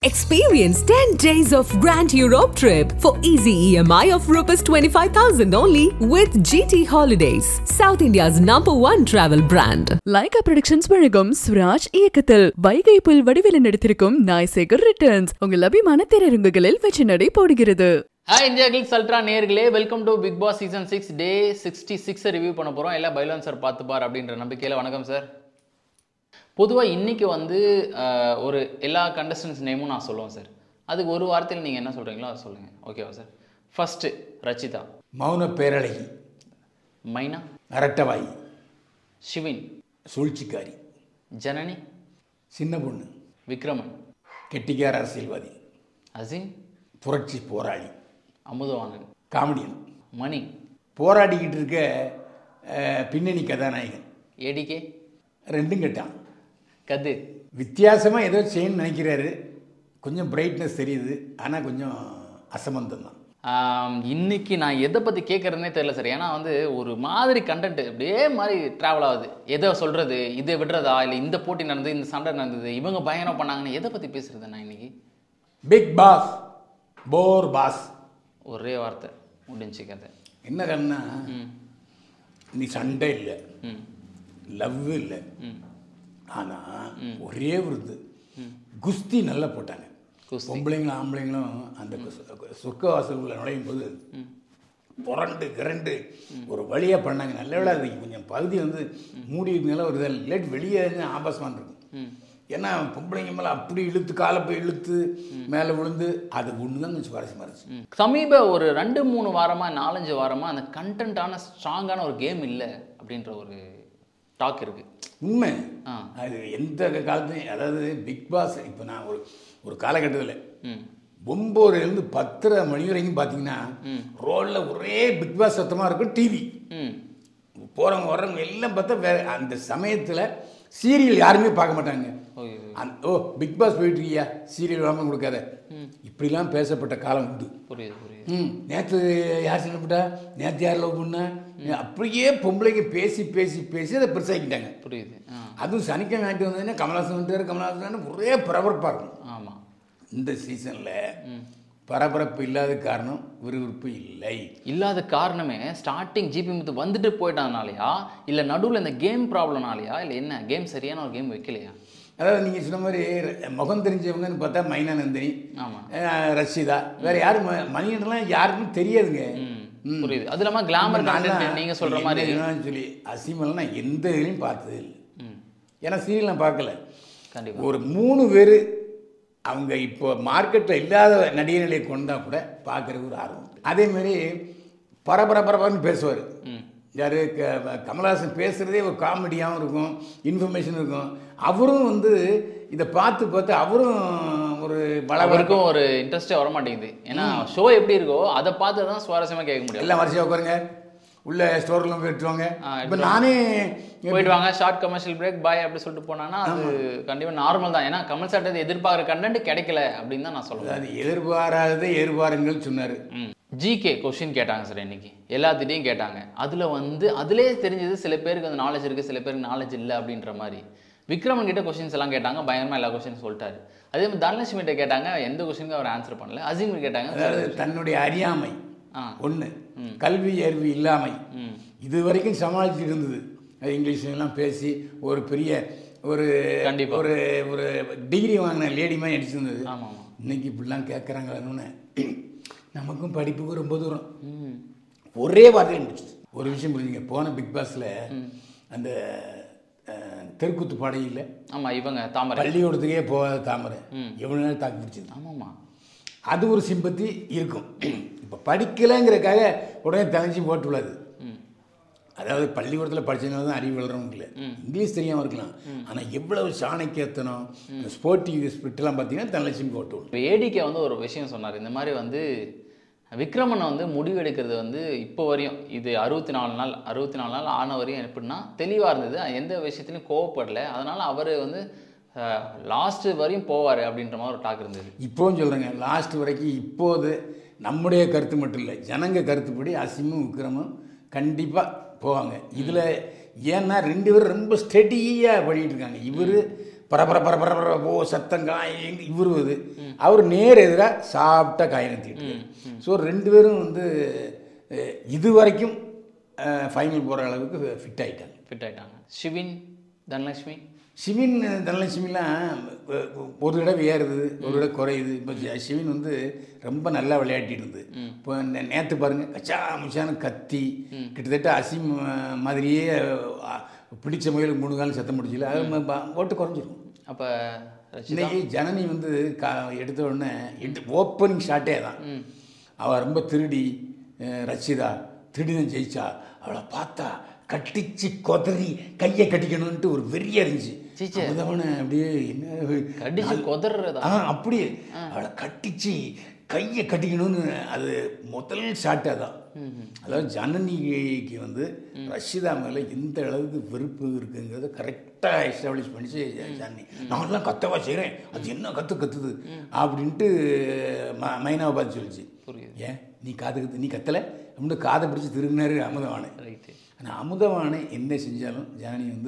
Experience 10 days of Grand Europe trip for easy EMI of Rs 25,000 only with GT Holidays, South India's number one travel brand. Lyca productions வழங்கும் சுராஜ் இயக்கத்தில் வைகை புல் வடிவில் நடித்திருக்கும் Naai Sekar returns உங்கள் அபிமான திரையரங்குகளில் வெற்றி நடை போடுகிறது ஹாய் இந்தியா கிளிக் அல்ட்ரா நேர்களே welcome to Bigg Boss season six day sixty சிக்ஸை ரிவ்யூ பண்ண போகிறோம் எல்லாம் பைலான் சார் பார்த்துப்பார் அப்படின்ற நம்பிக்கையில் வணக்கம் சார் பொதுவாக இன்னைக்கு வந்து அஹ், ஒரு எல்லா கண்டஸ்டன்ஸ் நேமும் நான் சொல்லுவேன் சார் அதுக்கு ஒரு வார்த்தையில் நீங்கள் என்ன சொல்கிறீங்களோ அதை சொல்லுங்கள் ஓகேவா சார் ஃபஸ்ட்டு ரச்சிதா மௌன பேரழகி மைனா அரட்டவாயி ஷிவின் சூழ்ச்சிக்காரி ஜனனி சின்ன பொண்ணு விக்ரமன் கெட்டிக்கார அரசியல்வாதி அசின் புரட்சி போராளி அமுதவாணன் காமெடியன் மணி போராடிக்கிட்டு இருக்க அஹ், பின்னணி கதாநாயகன் ஏடிகே ரெண்டும் கெட்டான் கதிர் வித்தியாசமாக ஏதோ செய்யணும்னு நினைக்கிறாரு கொஞ்சம் பிரைட்னஸ் தெரியுது ஆனால் கொஞ்சம் அசமந்தம் தான் ஆம், இன்னைக்கு நான் எதை பற்றி கேட்குறதுனே தெரியல சார் ஏன்னா வந்து ஒரு மாதிரி கண்டென்ட் அப்படியே மாதிரி ட்ராவல் ஆகுது எதை சொல்கிறது இதை விடுறதா இல்லை இந்த போட்டி நடந்தது இந்த சண்டை நடந்தது இவங்க பயங்கரம் பண்ணாங்கன்னு எதை பற்றி பேசுறது நான் இன்னைக்கு பிக் பாஸ் போர் பாஸ் ஒரே வார்த்தை முடிஞ்சு கதை என்ன கண்ணா ம் நீ சண்டை இல்லை ம் லவ் இல்லை ம் ஆனால் ஒரே ஒரு இது குஸ்தி நல்லா போட்டாங்க குஸ்தி. பொம்பளைங்களும் ஆம்பளைங்களும் அந்த சொர்க்கவாசலுக்குள்ள நுழையும் போது புரண்டு கிரண்டு ஒரு வழியாக பண்ணாங்க நல்ல வேளை அது கொஞ்சம் பகுதி வந்து மூடி இருந்தாலும் ஒரு இதில் லேட் வெளியே இருந்து ஆபாசமாக இருக்கும் ம் ஏன்னா பொம்பளைங்க மேலே அப்படி இழுத்து காலை போய் இழுத்து மேலே விழுந்து அது ஒன்று தான் கொஞ்சம் சுவாரஸ்யமாக இருந்துச்சு ம். சமீப ஒரு ரெண்டு மூணு வாரமா நாலஞ்சு வாரமா அந்த கண்டென்ட்டான ஸ்ட்ராங்கான ஒரு கேம் இல்லை அப்படின்ற ஒரு டாக் இருக்கு உண்மை ஆ. அது எந்த காலத்துலையும் அதாவது பிக் பாஸ் இப்போ நான் ஒரு ஒரு காலகட்டத்தில் ம் ஒம்போதுலேருந்து பத்தரை மணி வரைக்கும் பார்த்தீங்கன்னா ரோலில் ஒரே பிக் பாஸ் சத்தமாக இருக்கும் டிவி ம் போகிறவங்க வர்றவங்க எல்லாம் பார்த்தா வேற அந்த சமயத்தில் சீரியல் யாருமே பார்க்க மாட்டாங்க ஓகே அந்த ஓ பிக் பாஸ் போயிட்டு இருக்கியா சீரியல் விடாமல் கொடுக்காத இப்படிலாம் பேசப்பட்ட காலம் உண்டு புரியுது புரியுது ம் நேற்று யார் சின்னப்பட்டா நேற்று யார் லவ் பண்ணா அப்படியே பொம்பளைங்க பேசி பேசி பேசி அதை பெருசாக்கிட்டாங்க புரியுது ஆ அதுவும் சனிக்கிழமை ஞாயிற்று வந்ததுன்னா கமலாசன் வந்துட்டார் கமலாசன் ஒரே பரபரப்பாக இருக்கும் ஆமாம் இந்த சீசனில் பரபரப்பு இல்லாத காரணம் விறுவிறுப்பு இல்லை இல்லாத காரணமே ஸ்டார்டிங் ஜிபி முத்து வந்துட்டு போயிட்டதுனாலயா இல்லை நடுவில் இந்த கேம் ப்ராப்ளம்னாலயா இல்லை என்ன கேம் சரியான ஒரு கேம் வைக்கலையா அதாவது நீங்கள் சொன்ன மாதிரி முகம் தெரிஞ்சவங்கன்னு பார்த்தா மைனா நந்தினி ஆமாம் அஹ், ரஷிதா வேற யாரும் ம- மணிகண்டெல்லாம் யாருக்கும் தெரியாதுங்க ம் புரியுது அது இல்லாமல் கிளாமர் நான்லாம் கண்டென்ட் நீங்கள் சொல்கிற என்ன மாதிரி வேணாலும் சொல்லி அசிமெல்லாம் நான் எந்த இதுலையும் பார்த்ததே இல்லை ம் ஏன்னா சீரியல் நான் பார்க்கல கண்டிப்பாக ஒரு மூணு பேர் அவங்க இப்போ மார்க்கெட்டில் இல்லாத நடிகர்களை கொண்டா கூட பார்க்குறதுக்கு ஒரு ஆர்வம் உண்டு. அதே மாதிரி பரபர பரபரன்னு பேசுவார் ம் யார் கமலஹாசன் பேசுகிறதே ஒரு காமெடியாகவும் இருக்கும் இன்ஃபர்மேஷன் இருக்கும் அவரும் வந்து இதை பார்த்து பார்த்து அவரும் ஒரு பலவருக்கும் அவருக்கும் ஒரு இன்ட்ரெஸ்டே வர மாட்டேங்குது ஏன்னா ஷோ எப்படி இருக்கோ அதை பார்த்து தான் சுவாரஸ்யமாக கேட்க முடியும் எல்லாம் வரிசையாக உட்காருங்க உள்ள ஸ்டோரில் போயிட்டுருவாங்க ஆ, இப்போ நானே போயிட்டு வாங்க ஷார்ட் கமர்ஷியல் பிரேக் பாய் அப்படி சொல்லிட்டு போனான்னா அது கண்டிப்பாக நார்மல் தான் ஏன்னா கமல் சாட்டது எதிர்பார்க்குற கண்டென்ட் கிடைக்கல அப்படின்னு தான் நான் சொல்லுவேன் அது எதிர்பாராததை எதிர்பாருங்கள் சொன்னார் ம் ஜிகே கொஷின் கேட்டாங்க சார் இன்னைக்கு எல்லாத்திட்டையும் கேட்டாங்க அதில் வந்து அதிலே தெரிஞ்சது சில பேருக்கு வந்து நாலேஜ் இருக்குது சில பேருக்கு நாலேஜ் இல்லை அப்படின்ற மாதிரி விக்ரமன் கிட்ட கொஷின்ஸ் எல்லாம் கேட்டாங்க பயங்கரமாக எல்லா கொஷின் சொல்லிட்டாரு அதே மாதிரி தனலட்சுமி கிட்ட கேட்டாங்க எந்த கொஷினுக்கும் அவர் ஆன்சர் பண்ணல அசீம் கேட்டாங்க அதாவது தன்னுடைய அறியாமை ஆ. ஒன்று கல்வி அறிவு இல்லாமை ம் இது வரைக்கும் சமாளிச்சுட்டு இருந்தது அது இங்கிலீஷ் எல்லாம் பேசி ஒரு பெரிய ஒரு கண்டிப்பா. ஒரு ஒரு டிகிரி வாங்கின லேடி மாதிரி அடிச்சிருந்தது ஆமாம் ஆமாம் இன்னைக்கு இப்படிலாம் கேட்குறாங்கன்னு நமக்கும் படிப்புக்கும் ரொம்ப தூரம் ம் ஒரே வார்த்தையில் முடிச்சுது ஒரு விஷயம் புரிஞ்சுங்க போன பிக் பாஸில் அந்த அஹ், தெருக்கூத்து பாடையில் ஆமாம் இவங்க தாமரை பள்ளிக்கூடத்துக்கே போகாத தாமரை எவ்வளோ நேரம் தாக்கு பிடிச்சது ஆமாம்மா அது ஒரு சிம்பத்தி இருக்கும் இப்போ படிக்கலைங்கிறக்காக உடனே தலைஞ்சி போட்டு விடாது ம் அதாவது பள்ளிக்கூடத்தில் படிச்சதுனால தான் அறிவு வளரவும் இல்லை இங்கிலீஷ் தெரியாமல் இருக்கலாம் ஆனால் எவ்வளவு சாணக்கியத்தனம் ஸ்போர்ட்டிவ் ஸ்பிரிட்லாம் பார்த்தீங்கன்னா தனலட்சுமி போட்டு விடும் இப்போ ஏடிகே வந்து ஒரு விஷயம் சொன்னார் இந்த மாதிரி வந்து விக்ரமனை வந்து முடிவெடுக்கிறது வந்து இப்போ வரையும் இது அறுபத்தி நாலு நாள் அறுபத்தி நாலு நாள் ஆன வரையும் எப்படின்னா தெளிவாக இருந்தது எந்த விஷயத்துலையும் கோவப்படல அதனால் அவர் வந்து லாஸ்ட் வரையும் போவார் அப்படின்ற மாதிரி ஒரு டாக் இருந்தது இப்போவும் சொல்கிறேங்க லாஸ்ட் வரைக்கும் இப்போது நம்முடைய கருத்து மட்டும் இல்லை ஜனங்க கருத்துப்படி அசிமும் விக்ரமும் கண்டிப்பாக போவாங்க இதில் ஏன்னா ரெண்டு பேரும் ரொம்ப ஸ்டெடியாக பண்ணிகிட்டு இருக்காங்க இவர் பரபர பரபர பர ஓ சத்தம் காயம் இவரு இது அவர் நேர் எதிராக சாப்பிட்டா காய் நிறுத்திட்டு ஸோ ரெண்டு பேரும் வந்து அஹ், இது வரைக்கும் ஃபைனல் போகிற அளவுக்கு ஃபிட் ஆயிட்டாங்க ஃபிட் ஆயிட்டாங்க சிவின் தனலட்சுமி சிவின் தனலட்சுமிலாம் ஒரு தடவை ஏறுது ஒரு தடவை குறையுது இப்போ ஜ- சிவின் வந்து ரொம்ப நல்லா விளையாட்டிட்டு இருந்தது இப்போ நேற்று பாருங்க கச்சா முச்சான்னு கத்தி கிட்டத்தட்ட அசிம் அஹ், மாதிரியே அஹ், பிடிச்ச முயலுக்கு மூணு காலம் சத்தம் முடிச்சல அது ம- ப- ஓட்டு குறைஞ்சிரும் அப்போ ரச்சிதா இன்னைக்கு ஜனனி வந்து கா எடுத்த உடனே ஓப்பனிங் ஷாட்டே தான் அவள் ரொம்ப திருடி அஹ், ரச்சிதா திருடிதான் ஜெயிச்சா அவளை பார்த்தா கட்டிச்சு கொதறி கையை கட்டிக்கணும்ன்ட்டு ஒரு வெறியா இருந்துச்சு சீச்சே. அவனை அப்படியே என்ன கடிச்சு கொதறதா ஆ அப்படியே அவளை கட்டிச்சு கையை கட்டிக்கணும்னு அது முதல் ஷாட்டே தான் அதாவது ஜனனிக்கு வந்து ரஷிதா மேலே எந்த அளவுக்கு வெறுப்பு இருக்குங்கிறத கரெக்டாக எஸ்டாப்ளிஷ் பண்ணிச்சு ஜனனி நான்லாம் கத்தவா செய்கிறேன் அது என்ன கத்து கத்துது அப்படின்ட்டு ம மைனாவை பார்த்து சொல்லிச்சு புரியுது. ஏன் நீ காது கத்து நீ கத்தலை அப்படின்னு காதை பிடிச்சி திரும்பினாரு அமுதவானு ரைட்டு ஆனால் அமுதவானு என்ன செஞ்சாலும் ஜனனி வந்து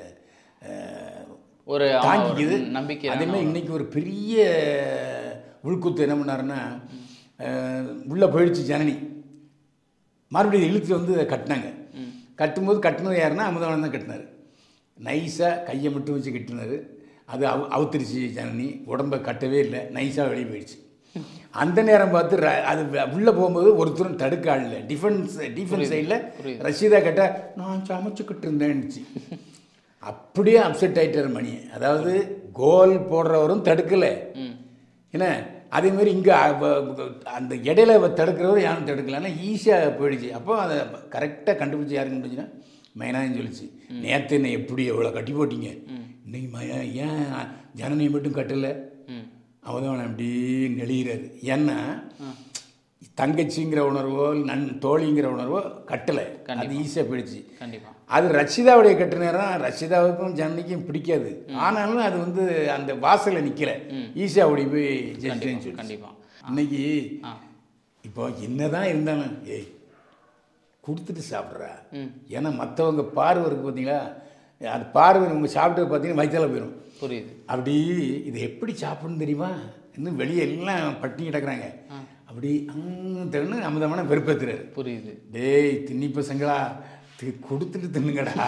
அஹ், ஒரு ஆமா, ஒரு தாங்கிக்குது நம்பிக்கை அதே மாதிரி இன்னைக்கு ஒரு பெரிய உள்குத்து என்ன பண்ணாருன்னா அஹ், உள்ள போயிடுச்சு ஜனனி மறுபடியும் இழுத்து வந்து அதை கட்டினாங்க கட்டும்போது கட்டினது யாருன்னா அமுதவானன் தான் கட்டினார் நைஸாக கையை மட்டும் வச்சு கட்டினார் அது அவு அவுத்துருச்சு ஜனனி உடம்ப கட்டவே இல்லை நைஸாக வெளியே போயிடுச்சு அந்த நேரம் பார்த்து ர- அது உள்ளே போகும்போது ஒருத்தரும் தடுக்க ஆள் இல்லை டிஃபென்ஸ் டிஃபென்ஸ் சைடில் ரஷீதா கேட்டா நான் சமைச்சுக்கிட்டு இருந்தேன்னுச்சு அப்படியே அப்செட் ஆயிட்டார் மணி அதாவது கோல் போடுறவரும் தடுக்கலை என்ன அதே மாதிரி இங்கே அந்த இடையில அவ தடுக்கிறவர் யாரும் தடுக்கலன்னா ஈஸியாக போயிடுச்சு அப்போ அதை கரெக்டாக கண்டுபிடிச்சி யாருக்கு கண்டுபிடிச்சுன்னா மைனான்னு சொல்லிச்சு நேற்று என்னை எப்படி எவ்வளோ கட்டி போட்டீங்க இன்னைக்கு மய ஏன் ஜனனியை மட்டும் கட்டலை அவன் அவனை அப்படி நெளிகிறாரு ஏன்னா தங்கச்சிங்கிற உணர்வோ நன் தோழிங்கிற உணர்வோ கட்டலை அது ஈஸியாக போயிடுச்சு கண்டிப்பா அது ரஷிதாவுடைய கட்டு நேரம் ரஷிதாவுக்கும் ஜனனிக்கும் பிடிக்காது ஆனாலும் அது வந்து அந்த வாசல்ல நிக்கல ஈஸியா ஓடி போய் ஜெயிச்சிட்டேன்னு சொல்லி கண்டிப்பா இன்னைக்கு ஆ. இப்போ என்னதான் இருந்தாலும் ஏய் கொடுத்துட்டு சாப்பிட்றா ஏன்னா மற்றவங்க பார்வை இருக்கு பார்த்தீங்களா அது பார்வை உங்க சாப்பிட்டு பார்த்தீங்கன்னா வயிற்றால போயிடும் புரியுது அப்படி இது எப்படி சாப்பிடணும் தெரியுமா இன்னும் வெளியே எல்லாம் பட்டினி கிடக்குறாங்க அப்படி தின்னு அமுதமான வெறுப்பேத்துறாரு புரியுது டேய் தின்னி பசங்களா தி- கொடுத்துட்டு தின்னுங்கடா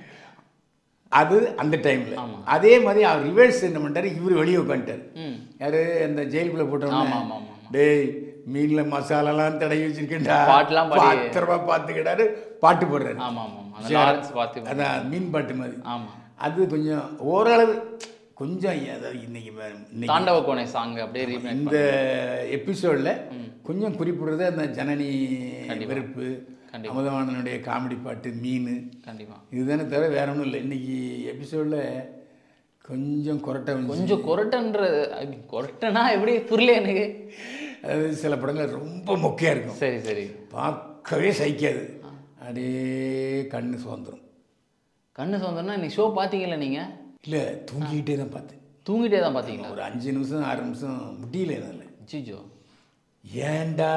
அது அந்த டைம்ல அதே மாதிரி அவர் ரிவர்ஸ் என்ன பண்ணிட்டாரு இவர் வெளியே உட்காந்துட்டாரு ம் யாரு அந்த ஜெயிலுக்குள்ள ஆமா, போட்டோம் ஆமா, ஆமா, ஆமா. டேய் மீன்ல மசாலாலாம் தடவி வச்சிருக்கேன்டா பாட்டுலாம் பாடி- பத்திரமா பார்த்துக்கிட்டாரு பாட்டு போடுறாரு ஆமா ஆமா ஆமா அந்த லாரன்ஸ் பார்த்து அதான் மீன் பாட்டு மாதிரி ஆமா அது கொஞ்சம் ஓரளவு கொஞ்சம் அதாவது இன்னைக்கு வே- இன்னைக்கு தாண்டவ கோணை சாங் அப்படியே ரீமேக் இந்த எபிசோடில் கொஞ்சம் குறிப்பிடுறது அந்த ஜனனி வெறுப்பு கண்டிப்பா. அமுதவாணனுடைய காமெடி பாட்டு மீன் கண்டிப்பா இதுதானே தவிர வேற ஒன்றும் இல்லை இன்னைக்கு எபிசோடில் கொஞ்சம் கொரட்டை வந்துச்சு. கொஞ்சம் கொரட்டன்ற I mean, கொரட்டனா எப்படி புரியல எனக்கு அதாவது சில படங்கள் ரொம்ப மொக்கையாக இருக்கும் சரி சரி பார்க்கவே சகிக்காது அப்படியே கண்ணு சுதந்திரம் கண்ணு சொந்தம்னா நீ ஷோ பார்த்தீங்கல்ல நீங்க இல்லை தூங்கிக்கிட்டே தான் பார்த்தேன் தூங்கிட்டே தான் பார்த்தீங்களா ஒரு அஞ்சு நிமிஷம் ஆறு நிமிஷம் முடியல என்னால் ஜிஜோ ஏன்டா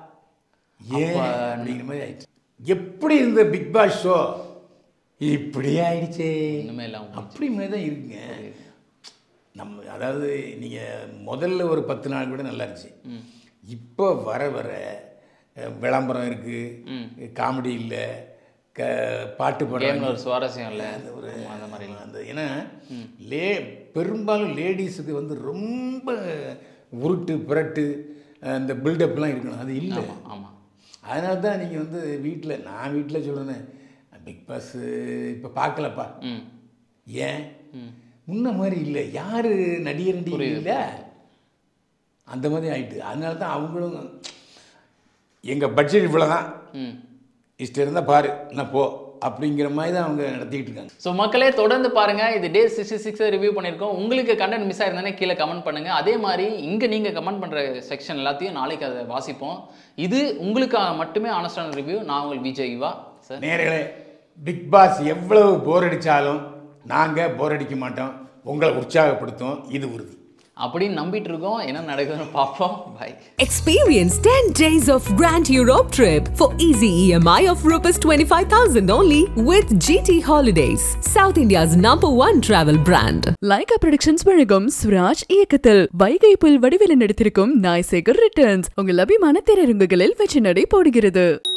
ஏன் அப்படிங்கிற மாதிரி ஆயிடுச்சு எப்படி இருந்த பிக் பாஸ் ஷோ இப்படி ஆயிடுச்சே இன்னுமே எல்லாம் அப்படி மாதிரி தான் இருக்குங்க நம்ம அதாவது நீங்கள் முதல்ல ஒரு பத்து நாள் கூட நல்லா இருந்துச்சு இப்போ வர வர அஹ், விளம்பரம் இருக்குது காமெடி இல்லை க பாட்டு கேம்ல பாடம் ஒரு சுவாரஸ்யம் இல்லை அந்த மாதிரி அந்த ஏன்னா லே பெரும்பாலும் லேடிஸுக்கு வந்து ரொம்ப உருட்டு புரட்டு அந்த பில்டப்லாம் இருக்கணும் அது இல்லை ஆமா அதனால தான் நீங்கள் வந்து வீட்டில் நான் வீட்டில் சொல்கிறேன் பிக் பாஸ் இப்போ பார்க்கலப்பா ம் ஏன் முன்ன மாதிரி இல்லை யார் நடிகர் நடிகர் இல்லை அந்த மாதிரி ஆயிட்டு அதனால தான் அவங்களும் எங்கள் பட்ஜெட் இவ்வளோ தான் ம் இஷ்டம் இருந்தால் பாரு நான் போ அப்படிங்கிற மாதிரி தான் அவங்க நடத்திக்கிட்டு இருக்காங்க ஸோ மக்களே தொடர்ந்து பாருங்க இது டே சிக்ஸ்டி சிக்ஸ் ரிவ்யூ பண்ணியிருக்கோம் உங்களுக்கு கண்டென்ட் மிஸ் ஆயிருந்தானே கீழே கமெண்ட் பண்ணுங்க அதே மாதிரி இங்கே நீங்கள் கமெண்ட் பண்ணுற செக்ஷன் எல்லாத்தையும் நாளைக்கு அதை வாசிப்போம் இது உங்களுக்காக மட்டுமே ஆனஸ்டான ரிவ்யூ நான் உங்கள் விஜய் இவா சார் நேர்களே பிக் பாஸ் எவ்வளவு போர் அடித்தாலும் நாங்கள் போர் அடிக்க மாட்டோம் உங்களை உற்சாகப்படுத்தும் இது உறுதி அப்படின்னு நம்பிட்டு இருக்கோம் என்ன நடக்குதுன்னு பார்ப்போம் bye Experience 10 days of Grand Europe trip for easy EMI of Rs 25,000 only with GT Holidays, South India's number one travel brand. Lyca productions வழங்கும் சுராஜ் இயக்கத்தில் வைகை புல் வடிவில் நடித்திருக்கும் நாய்சேகர் ரிட்டர்ன்ஸ் உங்கள் அபிமான திரையரங்குகளில் வெற்றி நடை போடுகிறது